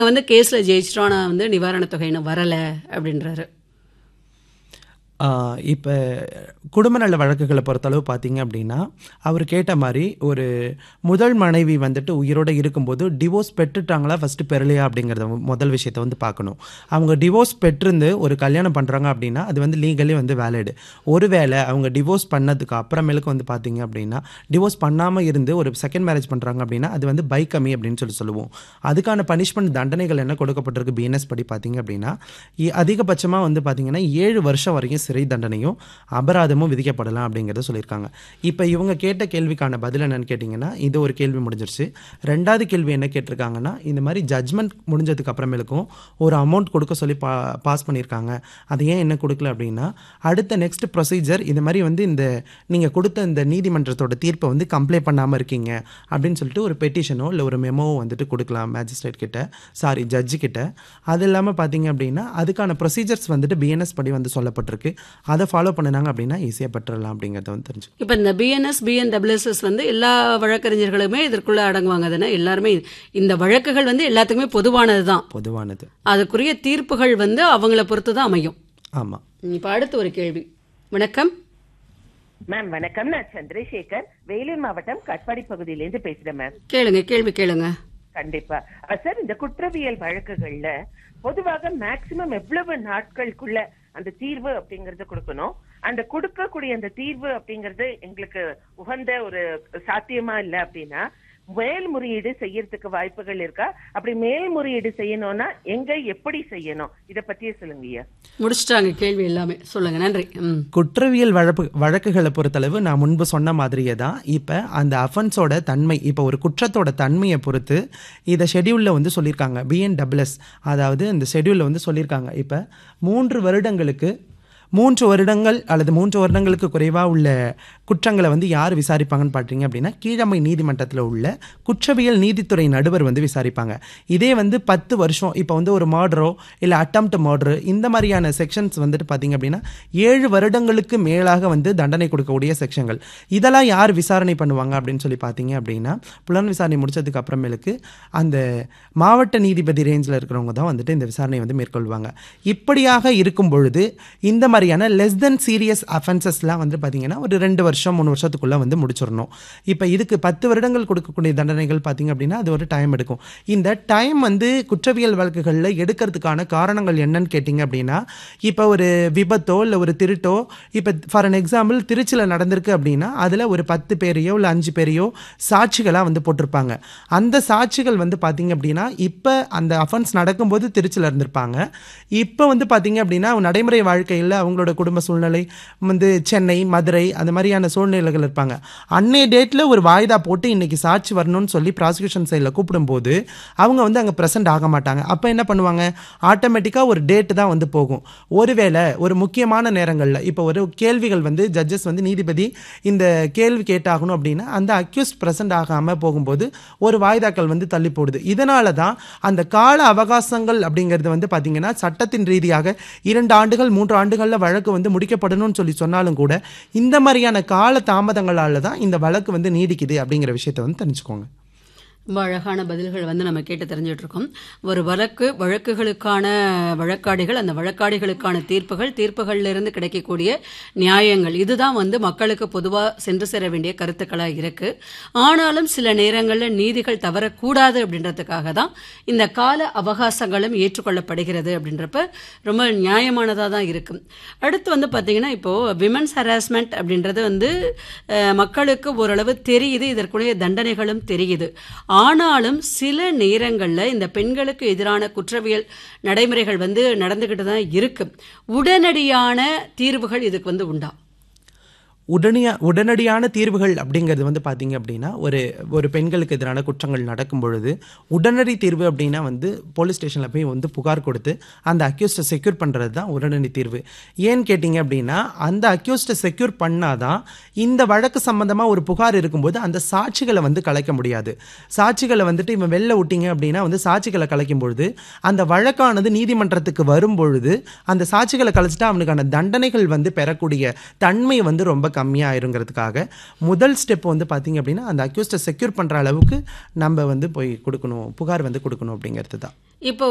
வந்து கேஸில் ஜெயிச்சிட்டோம் ஆனால் வந்து நிவாரணத் தொகை இன்னும் வரலை அப்படின்றாரு இப்போ குடும்ப நல வழக்குகளை பொறுத்தளவு பார்த்தீங்க அப்படின்னா அவர் கேட்ட மாதிரி ஒரு முதல் மனைவி வந்துட்டு உயிரோடு இருக்கும்போது டிவோர்ஸ் பெற்றுட்டாங்களா ஃபஸ்ட்டு பெறலையா அப்படிங்கிறத மு- முதல் விஷயத்தை வந்து பார்க்கணும் அவங்க டிவோர்ஸ் பெற்றிருந்து ஒரு கல்யாணம் பண்ணுறாங்க அப்படின்னா அது வந்து லீகலி வந்து வேலிடு ஒருவேளை அவங்க டிவோர்ஸ் பண்ணதுக்கு அப்புறமேலுக்கு வந்து பார்த்தீங்க அப்படின்னா டிவோர்ஸ் பண்ணாமல் இருந்து ஒரு செகண்ட் மேரேஜ் பண்ணுறாங்க அப்படின்னா அது வந்து பைக்கமி அப்படின்னு சொல்லி சொல்லுவோம் அதுக்கான பனிஷ்மெண்ட் தண்டனைகள் என்ன கொடுக்கப்பட்டிருக்கு பிஎன்எஸ் படி பார்த்தீங்க அப்படின்னா இ- அதிகபட்சமாக வந்து பார்த்தீங்கன்னா ஏழு வருஷம் வரைக்கும் சிறை தண்டனையும் அபராதமும் விதிக்கப்படலாம் அப்படிங்கிறத சொல்லியிருக்காங்க இப்போ இவங்க கேட்ட கேள்விக்கான பதில் என்னன்னு கேட்டிங்கன்னா இது ஒரு கேள்வி முடிஞ்சிருச்சு ரெண்டாவது கேள்வி என்ன கேட்டிருக்காங்கன்னா இந்த மாதிரி ஜட்ஜ்மெண்ட் முடிஞ்சதுக்கு அப்புறமேலுக்கும் ஒரு அமௌண்ட் கொடுக்க சொல்லி பா பாஸ் பண்ணியிருக்காங்க அது ஏன் என்ன கொடுக்கல அப்படின்னா அடுத்த நெக்ஸ்ட் ப்ரொசீஜர் இது மாதிரி வந்து இந்த நீங்கள் கொடுத்த இந்த நீதிமன்றத்தோட தீர்ப்பை வந்து கம்ப்ளைண்ட் பண்ணாமல் இருக்கீங்க அப்படின்னு சொல்லிட்டு ஒரு பெட்டிஷனோ இல்லை ஒரு மெமோவோ வந்துட்டு கொடுக்கலாம் மேஜிஸ்ட்ரேட் கிட்ட சாரி ஜட்ஜு கிட்ட அது இல்லாமல் பார்த்தீங்க அப்படின்னா அதுக்கான ப்ரொசீஜர்ஸ் வந்துட்டு பிஎன்எஸ் படி வந்து சொல்லப்பட்டிருக்கு அதை ஃபாலோ பண்ணினாங்க அப்படின்னா ஈஸியாக பெற்றுடலாம் அப்படிங்கிறத வந்து தெரிஞ்சு இப்போ இந்த பிஎன்எஸ் பிஎன்டபிள்யூஎஸ்எஸ் வந்து எல்லா வழக்கறிஞர்களுமே இதற்குள்ள அடங்குவாங்க தானே எல்லாருமே இந்த வழக்குகள் வந்து எல்லாத்துக்குமே பொதுவானது தான் பொதுவானது அதுக்குரிய தீர்ப்புகள் வந்து அவங்கள பொறுத்து தான் அமையும் ஆமாம் இப்போ அடுத்து ஒரு கேள்வி வணக்கம் மேம் வணக்கம் நான் சந்திரசேகர் வேலூர் மாவட்டம் கட்பாடி பகுதியிலேருந்து பேசுறேன் மேம் கேளுங்க கேள்வி கேளுங்க கண்டிப்பா அஹ் சார் இந்த குற்றவியல் வழக்குகள்ல பொதுவாக மேக்சிமம் எவ்வளவு நாட்களுக்குள்ள அந்த தீர்வு அப்படிங்கறது கொடுக்கணும் அந்த கொடுக்கக்கூடிய அந்த தீர்வு அப்படிங்கறது எங்களுக்கு உகந்த ஒரு சாத்தியமா இல்ல அப்படின்னா மேல்முறையீடு செய்யறதுக்கு வாய்ப்புகள் இருக்கா அப்படி மேல்முறையீடு செய்யணும்னா எங்க எப்படி செய்யணும் இத பத்தியே சொல்லுங்க ஐயா முடிச்சிட்டாங்க கேள்வி எல்லாமே சொல்லுங்க நன்றி ம் குற்றவியல் வழக்கு வழக்குகளை பொறுத்தளவு நான் முன்பு சொன்ன மாதிரியே தான் இப்போ அந்த அஃபென்ஸோட தன்மை இப்போ ஒரு குற்றத்தோட தன்மையை பொறுத்து இதை ஷெடியூலில் வந்து சொல்லியிருக்காங்க பிஎன்டபிள்எஸ் அதாவது இந்த ஷெடியூலில் வந்து சொல்லியிருக்காங்க இப்போ மூன்று வருடங்களுக்கு மூன்று வருடங்கள் அல்லது மூன்று வருடங்களுக்கு குறைவாக உள்ள குற்றங்களை வந்து யார் விசாரிப்பாங்கன்னு பார்த்தீங்க அப்படின்னா கீழமை நீதிமன்றத்தில் உள்ள குற்றவியல் நீதித்துறை நடுவர் வந்து விசாரிப்பாங்க இதே வந்து பத்து வருஷம் இப்போ வந்து ஒரு மர்டரோ இல்லை அட்டம்ப்ட் மர்டரு இந்த மாதிரியான செக்ஷன்ஸ் வந்துட்டு பார்த்தீங்க அப்படின்னா ஏழு வருடங்களுக்கு மேலாக வந்து தண்டனை கொடுக்கக்கூடிய செக்ஷன்கள் இதெல்லாம் யார் விசாரணை பண்ணுவாங்க அப்படின்னு சொல்லி பார்த்தீங்க அப்படின்னா புலன் விசாரணை முடிச்சதுக்கு அப்புறமேலுக்கு அந்த மாவட்ட நீதிபதி ரேஞ்சில் இருக்கிறவங்க தான் வந்துட்டு இந்த விசாரணையை வந்து மேற்கொள்வாங்க இப்படியாக இருக்கும் பொழுது இந்த மாதிரியான லெஸ் தென் சீரியஸ் அஃபென்சஸ்லாம் வந்து பார்த்தீங்கன்னா ஒரு ரெண்டு வருஷம் மூணு வருஷத்துக்குள்ளே வந்து முடிச்சிடணும் இப்போ இதுக்கு பத்து வருடங்கள் கொடுக்கக்கூடிய தண்டனைகள் பார்த்தீங்க அப்படின்னா அது ஒரு டைம் எடுக்கும் இந்த டைம் வந்து குற்றவியல் வழக்குகளில் எடுக்கிறதுக்கான காரணங்கள் என்னன்னு கேட்டிங்க அப்படின்னா இப்போ ஒரு விபத்தோ இல்லை ஒரு திருட்டோ இப்போ ஃபார் அன் எக்ஸாம்பிள் திருச்சியில் நடந்திருக்கு அப்படின்னா அதில் ஒரு பத்து பேரையோ இல்லை அஞ்சு பேரையோ சாட்சிகளாக வந்து போட்டிருப்பாங்க அந்த சாட்சிகள் வந்து பார்த்தீங்க அப்படின்னா இப்போ அந்த அஃபென்ஸ் நடக்கும்போது திருச்சியில் இருந்திருப்பாங்க இப்போ வந்து பார்த்தீங்க அப்படின்னா நடைமுறை வாழ்க்கையில் அவங்களோட குடும்ப சூழ்நிலை வந்து சென்னை மதுரை அந்த மாதிரியான சூழ்நிலைகள் இருப்பாங்க அன்னைய டேட்டில் ஒரு வாய்தா போட்டு இன்னைக்கு சாட்சி வரணும்னு சொல்லி ப்ராசிக்யூஷன் சைடில் கூப்பிடும்போது அவங்க வந்து அங்கே ப்ரெசென்ட் ஆக மாட்டாங்க அப்போ என்ன பண்ணுவாங்க ஆட்டோமேட்டிக்காக ஒரு டேட்டு தான் வந்து போகும் ஒருவேளை ஒரு முக்கியமான நேரங்களில் இப்போ ஒரு கேள்விகள் வந்து ஜட்ஜஸ் வந்து நீதிபதி இந்த கேள்வி கேட்டாகணும் அப்படின்னா அந்த அக்யூஸ்ட் ப்ரெசென்ட் ஆகாமல் போகும்போது ஒரு வாய்தாக்கள் வந்து தள்ளி போடுது இதனால தான் அந்த கால அவகாசங்கள் அப்படிங்கிறது வந்து பார்த்தீங்கன்னா சட்டத்தின் ரீதியாக இரண்டு ஆண்டுகள் மூன்று ஆண்டுகளில் வழக்கு வந்து முடிக்கப்படணும்னு சொல்லி சொன்னாலும் கூட இந்த மாதிரியான கால தாமதங்களால தான் இந்த வழக்கு வந்து நீடிக்குது அப்படிங்கிற விஷயத்தை வந்து தெரிஞ்சுக்கோங்க ரொம்ப அழகான பதில்கள் வந்து நம்ம கேட்டு தெரிஞ்சுட்டு இருக்கோம் ஒரு வழக்கு வழக்குகளுக்கான வழக்காடிகள் அந்த வழக்காடிகளுக்கான தீர்ப்புகள் தீர்ப்புகள்ல இருந்து கிடைக்கக்கூடிய நியாயங்கள் இதுதான் வந்து மக்களுக்கு பொதுவாக சென்று சேர வேண்டிய கருத்துக்களாக இருக்கு ஆனாலும் சில நேரங்களில் நீதிகள் தவறக்கூடாது அப்படின்றதுக்காக தான் இந்த கால அவகாசங்களும் ஏற்றுக்கொள்ளப்படுகிறது அப்படின்றப்ப ரொம்ப நியாயமானதாக தான் இருக்கு அடுத்து வந்து பார்த்தீங்கன்னா இப்போ விமன்ஸ் ஹராஸ்மெண்ட் அப்படின்றது வந்து அஹ், மக்களுக்கு ஓரளவு தெரியுது இதற்குரிய தண்டனைகளும் தெரியுது ஆனாலும் சில நேரங்களில் இந்த பெண்களுக்கு எதிரான குற்றவியல் நடைமுறைகள் வந்து நடந்துக்கிட்டு தான் இருக்கு உடனடியான தீர்வுகள் இதுக்கு வந்து உண்டா உடனடியா உடனடியான தீர்வுகள் அப்படிங்கிறது வந்து பார்த்தீங்க அப்படின்னா ஒரு ஒரு பெண்களுக்கு எதிரான குற்றங்கள் நடக்கும் பொழுது உடனடி தீர்வு அப்படின்னா வந்து போலீஸ் ஸ்டேஷனில் போய் வந்து புகார் கொடுத்து அந்த அக்யூஸ்டை செக்யூர் பண்ணுறது தான் உடனடி தீர்வு ஏன்னு கேட்டிங்க அப்படின்னா அந்த அக்யூஸ்டை செக்யூர் பண்ணாதான் இந்த வழக்கு சம்பந்தமாக ஒரு புகார் இருக்கும்போது அந்த சாட்சிகளை வந்து கலைக்க முடியாது சாட்சிகளை வந்துட்டு இவன் வெளில விட்டீங்க அப்படின்னா வந்து சாட்சிகளை கலைக்கும் பொழுது அந்த வழக்கானது நீதிமன்றத்துக்கு வரும் பொழுது அந்த சாட்சிகளை கலைச்சிட்டா அவனுக்கான தண்டனைகள் வந்து பெறக்கூடிய தன்மை வந்து ரொம்ப கம்மியாயிருங்கிறதுக்காக முதல் ஸ்டெப் வந்து பார்த்தீங்க அப்படின்னா அந்த அக்யூஸ்டை செக்யூர் பண்ணுற அளவுக்கு நம்ம வந்து போய் கொடுக்கணும் புகார் வந்து கொடுக்கணும் அப்படிங்கிறது தான் இப்போ